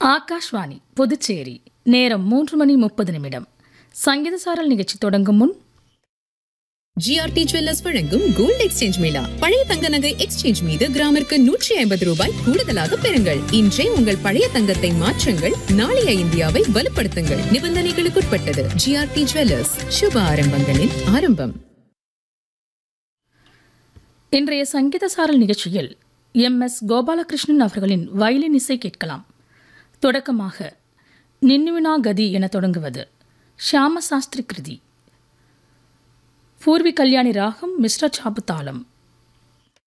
ஆகாஷ்வாணி புதுச்சேரி நேரம் மூன்று மணி முப்பது நிமிடம் சங்கீத சாரல் நிகழ்ச்சி தொடங்கும் முன் ஜிஆர்டி ஜுவல்லர்ஸ் வழங்கும் கோல்ட் எக்ஸ்சேஞ்ச் மேளா பழைய தங்க நகை எக்ஸ்சேஞ்ச் மீது கிராமிற்கு நூற்றி ஐம்பது ரூபாய் கூடுதலாக பெறுங்கள் இன்றே உங்கள் பழைய தங்கத்தை மாற்றுங்கள் நாளைய இந்தியாவை வலுப்படுத்துங்கள் நிபந்தனைகளுக்குட்பட்டது ஜிஆர்டி ஜுவல்லர்ஸ் சுப ஆரம்பங்களின் ஆரம்பம் இன்றைய சங்கீத சாரல் நிகழ்ச்சியில் எம் எஸ் கோபாலகிருஷ்ணன் அவர்களின் வயலின் இசை கேட்கலாம் தொடக்கமாக நின்னுவினா கதி என தொடங்குவது ஷியாம சாஸ்திரி கிருதி பூர்வி கல்யாணி ராகம் மிஸ்ர சாபு தாளம்